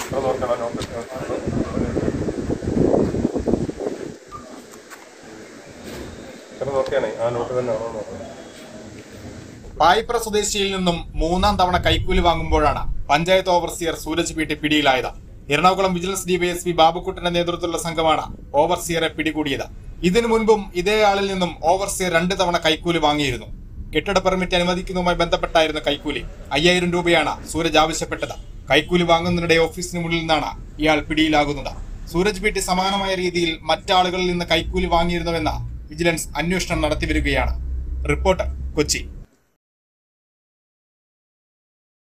അത് നോക്കണം നോക്ക് ചെറു നോക്കിയാണേ ആ നോട്ട് തന്നെ ആണോ നോക്കണം പായിപ്ര സ്വദേശിയിൽ നിന്നും മൂന്നാം തവണ കൈക്കൂലി വാങ്ങുമ്പോഴാണ് പഞ്ചായത്ത് ഓവർസിയർ സൂരജ് പീട്ടി പിടിയിലായത് എറണാകുളം വിജിലൻസ് ഡിവൈഎസ്പി ബാബുക്കുട്ടന്റെ നേതൃത്വത്തിലുള്ള സംഘമാണ് ഓവർസിയറെ പിടികൂടിയത് ഇതിനു മുൻപും ഇതേ ആളിൽ നിന്നും ഓവർസിയർ രണ്ട് തവണ കൈക്കൂലി വാങ്ങിയിരുന്നു കെട്ടിട പെർമിറ്റ് അനുവദിക്കുന്നതുമായി ബന്ധപ്പെട്ടായിരുന്നു കൈക്കൂലി അയ്യായിരം രൂപയാണ് സൂരജ് ആവശ്യപ്പെട്ടത് കൈക്കൂലി വാങ്ങുന്നതിനിടെ ഓഫീസിന് മുന്നിൽ നിന്നാണ് ഇയാൾ പിടിയിലാകുന്നത് സൂരജ് പീട്ടി സമാനമായ രീതിയിൽ മറ്റാളുകളിൽ നിന്ന് കൈക്കൂലി വാങ്ങിയിരുന്നുവെന്ന് വിജിലൻസ് അന്വേഷണം നടത്തിവരികയാണ് റിപ്പോർട്ടർ കൊച്ചി